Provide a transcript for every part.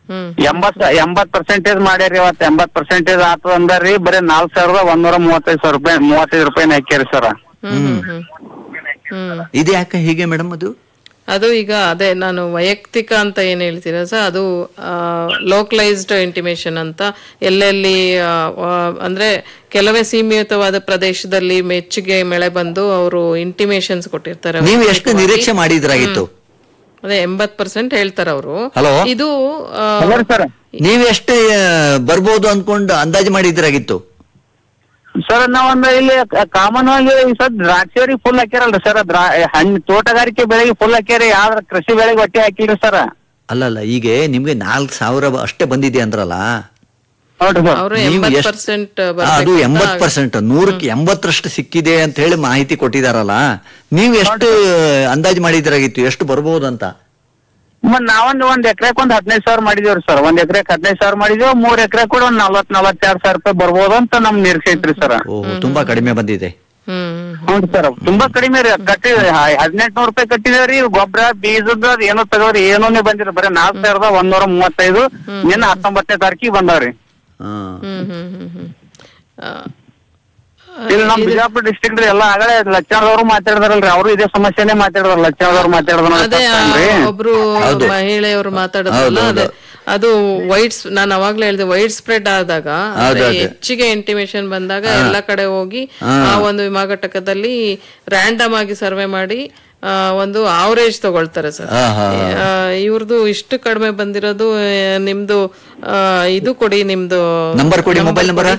ಹ್ಮ್ ಎಂಬತ್ ಎಂಬತ್ ಪರ್ಸೆಂಟೇಜ್ ಮಾಡ್ಯಾರಿ ಇವತ್ತು ಎಂಬತ್ ಪರ್ಸೆಂಟೇಜ್ ಆತು ಅಂದಾರಿ ಬರೀ ನಾಲ್ಕ್ ಸಾವಿರದ ಒಂದೂರ ಮೂವತ್ತೈದು ಸಾವಿರ ರೂಪಾಯಿ ಮೂವತ್ತೈದು ರೂಪಾಯಿನ ಹಾಕ್ಯಾರಿ ಸರ್ ಹ್ಮ್ ಹ್ಮ್ ಹ್ಮ್ ಹ್ಮ್ ಇದು ಯಾಕೆ ಹೀಗೆ ಮೇಡಮ್ ಅದು ಅದು ಈಗ ಅದೇ ನಾನು ವೈಯಕ್ತಿಕ ಅಂತ ಏನ್ ಹೇಳ್ತೀರ ಸರ್ ಅದು ಲೋಕಲೈಸ್ಡ್ ಇಂಟಿಮೇಷನ್ ಅಂತ ಎಲ್ಲೆಲ್ಲಿ ಆ, ಆ, ಅಂದ್ರೆ ಕೆಲವೇ ಸೀಮಿತವಾದ ಪ್ರದೇಶದಲ್ಲಿ ಮೆಚ್ಚುಗೆ ಮಳೆ ಬಂದು ಅವರು ಇಂಟಿಮೇಷನ್ಸ್ ಕೊಟ್ಟಿರ್ತಾರೆ ನೀವು ಎಷ್ಟು ನಿರೀಕ್ಷೆ ಮಾಡಿದ್ರಾಗಿತ್ತು ಅದೇ ಎಂಬತ್ ಪರ್ಸೆಂಟ್ ಹೇಳ್ತಾರೆ ಅವರು ಹಲೋ ಇದು ಆ, ಸರ್ ನೀವು ಎಷ್ಟು ಆ, ಬರ್ಬೋದು ಅನ್ಕೊಂಡು ಅಂದಾಜು ಮಾಡಿದ್ರಾಗಿತ್ತು ಸರ್ ನಾವೊಂದು ಇಲ್ಲಿ ಕಾಮನ್ ಆಗಿ ಈ ಸದ್ ದ್ರಾಕ್ಷಿ ಫುಲ್ ಹಾಕ್ಯಾರಲ್ರಿ ಸರ್ ದ್ರಾ ಹಣ್ಣು ತೋಟಗಾರಿಕೆ ಬೆಳೆಗೆ ಫುಲ್ ಹಾಕ್ಯಾರಿ ಯಾವ್ದ್ರ ಕೃಷಿ ಬೆಳೆಗೆ ಒಟ್ಟಿ ಹಾಕಿಲ್ರಿ ಸರ್ ಅಲ್ಲಲ್ಲ ಈಗ ನಿಮ್ಗೆ ನಾಲ್ಕು ಸಾವಿರ ಅಷ್ಟೇ ಬಂದಿದೆ ಅಂದ್ರಲ್ಲ ನೋಡ್ರಿ ಸರ್ ಅವರು ನೀವು ಎಂಬತ್ ಎಷ್ಟ್- ಪರ್ಸೆಂಟ್ ಆ, ಅದು ಎಂಬತ್ ಪರ್ಸೆಂಟ್ ನೂರಕ್ಕೆ ಎಂಬತ್ತರಷ್ಟು ಸಿಕ್ಕಿದೆ ಅಂತ ಹೇಳಿ ಮಾಹಿತಿ ಕೊಟ್ಟಿದಾರಲ್ಲ ನೀವು ಎಷ್ಟು ಅಂದಾಜು ಮಾಡಿದ್ರಾಗಿತ್ತು ಎಷ್ಟು ಬರ್ಬೋದು ಅಂತ ಮತ್ ನಾವೊಂದ್ ಒಂದ್ ಎಕರೆಕ್ ಒಂದ್ ಹದಿನೈದು ಸಾವಿರ ಮಾಡಿದೇವ್ರಿ ಸರ್ ಒಂದ್ ಎಕರೆಕ್ ಹದಿನೈದು ಸಾವಿರ ಮಾಡಿದೇವ್ ಮೂರ್ ಎಕರೆ ಕೂಡ ಒಂದ್ ನಲ್ವತ್ ನಲ್ವತ್ತೆರಡು ಸಾವಿರ ರೂಪಾಯಿ ಬರ್ಬೋದು ಅಂತ ನಮ್ ನಿರೀಕ್ಷೆ ಐತ್ರಿ ಸರ್ ಓಹ್ ತುಂಬಾ ಕಡಿಮೆ ಬಂದಿದೆ ಹ್ಮ್ ಹ್ಞೂ ಸರ್ ತುಂಬಾ ಕಡಿಮೆ ರೀ ಕಟ್ಟಿ ಹದಿನೆಂಟು ರೂಪಾಯಿ ಕಟ್ಟಿದೇವ್ರಿ ಗೊಬ್ಬರ ಬೀಜದ ಅದ್ ಏನೋ ತಗೋರಿ ಏನೂನೇ ಬಂದಿರ ಬರೀ ನಾಲ್ಕ್ ಸಾವಿರದ ಒಂದೂರ ಮೂವತ್ತೈದು ನಿನ್ನ ಹತ್ತೊಂಬತ್ತನೇ ತಾರೀಕಿಗೆ ಬಂದಾವ್ರಿ ಹಾ ಹ್ಮ್ ಹ್ಮ್ ಹ್ಮ್ ಹ್ಮ್ ಆ, ಇಲ್ಲಿ ನಮ್ ಬಿಜಾಪುರ ಡಿಸ್ಟ್ರಿಕ್ಟ್ ರೀ ಎಲ್ಲ ಆಗಲೇ ಲಕ್ಷಣದವ್ರು ಮಾತಾಡಿದಾರಲ್ರಿ ಅವರು ಇದೇ ಸಮಸ್ಯೆನೇ ಮಾತಾಡಿದಾರ ಲಕ್ಷಣದವ್ರು ಅದೇ ಆ, ಮಾತಾಡಿದ್ರ ಒಬ್ರು ಮಹಿಳೆಯವರು ಮಾತಾಡಿದ್ರಲ್ಲ ಹೌದು, ಅದೇ ಅದು ವೈಟ್ ನಾನು ಅವಾಗ್ಲೇ ಹೇಳಿದೆ ವೈಟ್ ಸ್ಪ್ರೆಡ್ ಆದಾಗ ಅಂದ್ರೆ ಹೌದು, ಅದೇ. ಹೆಚ್ಚಿಗೆ ಇಂಟಿಮೇಷನ್ ಬಂದಾಗ ಎಲ್ಲ ಕಡೆ ಹೋಗಿ ಆ ಒಂದು ವಿಮಾ ಘಟಕದಲ್ಲಿ ರ್ಯಾಂಡಮ್ ಆಗಿ ಸರ್ವೆ ಮಾಡಿ ಆ, ಒಂದು ಆವರೇಜ್ ತಗೊಳ್ತಾರೆ ಸರ್ ಹಾ, ಹಾ, ಇವ್ರದ್ದು ಇಷ್ಟು ಕಡಿಮೆ ಬಂದಿರೋದು ಆ, ನಿಮ್ದು ಆ, ಇದು ಕೊಡಿ ನಿಮ್ದು ನಂಬರ್ ಕೊಡಿ ಮೊಬೈಲ್ ನಂಬರ್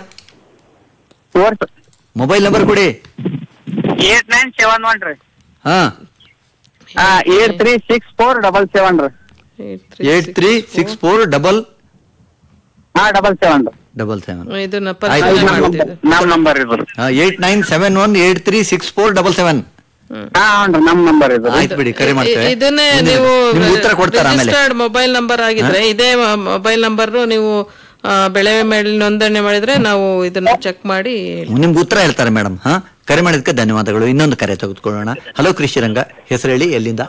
ಮೊಬೈಲ್ ನಂಬರ್ ಕೊಡಿ ಏಟ್ ನೈನ್ ಸೆವೆನ್ ಒನ್ ರೀ ಹಾ eight three six four double seven ರೀ eight three six four double ಹಾ ಡಬಲ್ ಸೆವೆನ್ ರೀ ಡಬಲ್ ಸೆವೆನ್ ಇದನ್ನ ಆಯ್ತು, ಪರಿಶೀಲನೆ ನಮ್ ಮಾಡ್ತಿದ್ದೆ ನಮ್ ನಂಬರ್ ಇದು eight nine seven one eight three six four double seven ಹಾ ಹ್ಞೂ ನಮ್ ನಂಬರ್ ಇದು ಆಯ್ತು ಬಿಡಿ ಕರೆ ಮಾಡ್ತೇವೆ ಇ- ಇದನ್ನೇ ಮುಂದಿನ- ನೀವು ನಿಮ್ಗೆ ಉತ್ತರ ಕೊಡ್ತಾರೆ ಆಮೇಲೆ ರಿಜಿಸ್ಟರ್ಡ್ ಮೊಬೈಲ್ ನಂಬರ್ ಆಗಿದ್ರೆ ಇದೇ ಮೊಬೈಲ್ ನಂಬರ್ ನೀವು ಆ, ಬೆಳೆ ಮೇಲೆ ನೋಂದಣಿ ಮಾಡಿದ್ರೆ ನಾವು ಇದನ್ನ ಚೆಕ್ ಮಾಡಿ ನಿಮ್ಗೆ ಉತ್ತರ ಹೇಳ್ತಾರೆ ಮೇಡಮ್ ಹಾ ಕರೆ ಮಾಡಿದಕ್ಕೆ ಧನ್ಯವಾದಗಳು ಇನ್ನೊಂದು ಕರೆ ತೆಗೆದುಕೊಳ್ಳೋಣ ಹಲೋ ಕೃಷಿರಂಗ ಹೆಸರು ಹೇಳಿ ಎಲ್ಲಿಂದ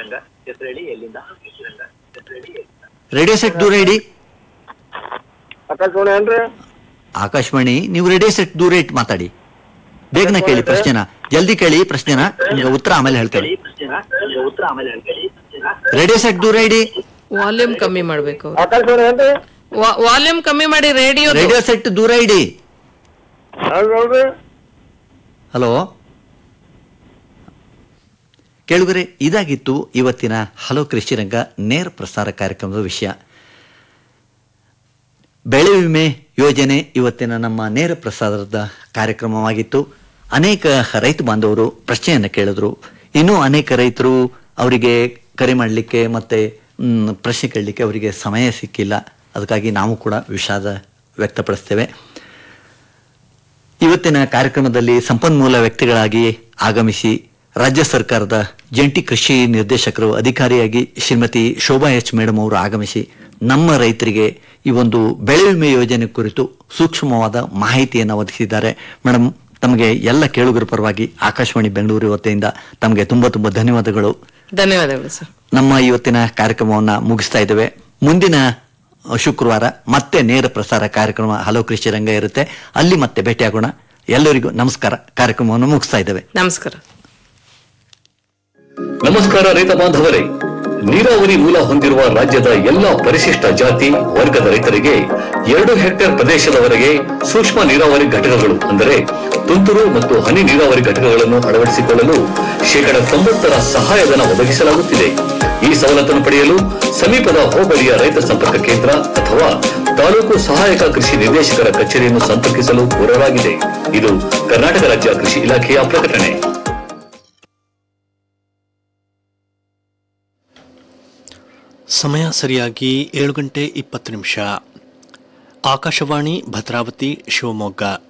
ರೇಡಿಯೋ ಸೆಟ್ ದೂರ ಇಡಿ ಆಕಾಶವಾಣಿ ಏನ್ರಿ ಆಕಾಶವಾಣಿ ನೀವು ರೇಡಿಯೋ ಸೆಟ್ ದೂರ ಇಟ್ಟು ಮಾತಾಡಿ ಬೇಗನೆ ಕೇಳಿ ಪ್ರಶ್ನೆನ ಜಲ್ದಿ ಕೇಳಿ ಪ್ರಶ್ನೆನ ನಿಮ್ಗೆ ಉತ್ತರ ಆಮೇಲೆ ಹೇಳ್ತೇವೆ ರೇಡಿಯೋ ಸೆಟ್ ದೂರ ಇಡಿ ವಾಲ್ಯೂಮ್ ಕಮ್ಮಿ ಮಾಡ್ಬೇಕು ಅವ್ರು. ಆಕಾಶವಾಣಿ ಏನ್ರಿ ವಾ- ವಾಲ್ಯೂಮ್ ಕಮ್ಮಿ ಮಾಡಿ ರೇಡಿಯೋ ರೇಡಿಯೋ ಸೆಟ್ ದೂರ ಇಡಿ ನೋಡ್ರಿ ಹಲೋ ಕೇಳುಗರೆ ಇದಾಗಿತ್ತು ಇವತ್ತಿನ ಹಲೋ ಕೃಷಿರಂಗ ನೇರ ಪ್ರಸಾರ ಕಾರ್ಯಕ್ರಮದ ವಿಷಯ ಬೆಳೆ ವಿಮೆ ಯೋಜನೆ ಇವತ್ತಿನ ನಮ್ಮ ನೇರ ಪ್ರಸಾರದ ಕಾರ್ಯಕ್ರಮವಾಗಿತ್ತು ಅನೇಕ ರೈತ ಬಾಂಧವರು ಪ್ರಶ್ನೆಯನ್ನು ಕೇಳಿದ್ರು ಇನ್ನೂ ಅನೇಕ ರೈತರು ಅವರಿಗೆ ಕರೆ ಮಾಡಲಿಕ್ಕೆ ಮತ್ತೆ ಮ್, ಪ್ರಶ್ನೆ ಕೇಳಲಿಕ್ಕೆ ಅವರಿಗೆ ಸಮಯ ಸಿಕ್ಕಿಲ್ಲ ಅದಕ್ಕಾಗಿ ನಾವು ಕೂಡ ವಿಷಾದ ವ್ಯಕ್ತಪಡಿಸ್ತೇವೆ ಇವತ್ತಿನ ಕಾರ್ಯಕ್ರಮದಲ್ಲಿ ಸಂಪನ್ಮೂಲ ವ್ಯಕ್ತಿಗಳಾಗಿ ಆಗಮಿಸಿ ರಾಜ್ಯ ಸರ್ಕಾರದ ಜಂಟಿ ಕೃಷಿ ನಿರ್ದೇಶಕರು ಅಧಿಕಾರಿಯಾಗಿ ಶ್ರೀಮತಿ ಶೋಭಾ ಎಚ್ ಮೇಡಮ್ ಅವರು ಆಗಮಿಸಿ ನಮ್ಮ ರೈತರಿಗೆ ಈ ಒಂದು ಬೆಳೆ ವಿಮೆ ಯೋಜನೆ ಕುರಿತು ಸೂಕ್ಷ್ಮವಾದ ಮಾಹಿತಿಯನ್ನು ಒದಗಿಸಿದ್ದಾರೆ ಮೇಡಮ್ ತಮಗೆ ಎಲ್ಲ ಕೇಳುಗರ ಪರವಾಗಿ ಆಕಾಶವಾಣಿ ಬೆಂಗಳೂರು ವತಿಯಿಂದ ತಮಗೆ ತುಂಬಾ ತುಂಬಾ ಧನ್ಯವಾದಗಳು ಧನ್ಯವಾದಗಳು ಸರ್ ನಮ್ಮ ಇವತ್ತಿನ ಕಾರ್ಯಕ್ರಮವನ್ನ ಮುಗಿಸ್ತಾ ಇದ್ದೇವೆ ಮುಂದಿನ ಶುಕ್ರವಾರ ಮತ್ತೆ ನೇರ ಪ್ರಸಾರ ಕಾರ್ಯಕ್ರಮ ಹಲೋ ಕೃಷಿ ರಂಗ ಇರುತ್ತೆ ಅಲ್ಲಿ ಮತ್ತೆ ಭೇಟಿಯಾಗೋಣ ಎಲ್ಲರಿಗೂ ನಮಸ್ಕಾರ ಕಾರ್ಯಕ್ರಮವನ್ನು ಮುಗಿಸ್ತಾ ಇದ್ದೇವೆ ನಮಸ್ಕಾರ ನಮಸ್ಕಾರ ರೈತ ಬಾಂಧವರೇ ನೀರಾವರಿ ಮೂಲ ಹೊಂದಿರುವ ರಾಜ್ಯದ ಎಲ್ಲಾ ಪರಿಶಿಷ್ಟ ಜಾತಿ ವರ್ಗದ ರೈತರಿಗೆ ಎರಡು ಹೆಕ್ಟೇರ್ ಪ್ರದೇಶದವರೆಗೆ ಸೂಕ್ಷ್ಮ ನೀರಾವರಿ ಘಟಕಗಳು ಅಂದರೆ ತುಂತುರು ಮತ್ತು ಹನಿ ನೀರಾವರಿ ಘಟಕಗಳನ್ನು ಅಳವಡಿಸಿಕೊಳ್ಳಲು ಶೇಕಡ ತೊಂಬತ್ತರ ಸಹಾಯಧನ ಒದಗಿಸಲಾಗುತ್ತಿದೆ ಈ ಸವಲತ್ತನ್ನು ಪಡೆಯಲು ಸಮೀಪದ ಹೋಬಳಿಯ ರೈತ ಸಂಪರ್ಕ ಕೇಂದ್ರ ಅಥವಾ ತಾಲೂಕು ಸಹಾಯಕ ಕೃಷಿ ನಿರ್ದೇಶಕರ ಕಚೇರಿಯನ್ನು ಸಂಪರ್ಕಿಸಲು ಕೋರಲಾಗಿದೆ ಇದು ಕರ್ನಾಟಕ ರಾಜ್ಯ ಕೃಷಿ ಇಲಾಖೆಯ ಪ್ರಕಟಣೆ ಸಮಯ ಸರಿಯಾಗಿ ಏಳು ಗಂಟೆ ಇಪ್ಪತ್ತು ನಿಮಿಷ ಆಕಾಶವಾಣಿ ಭದ್ರಾವತಿ ಶಿವಮೊಗ್ಗ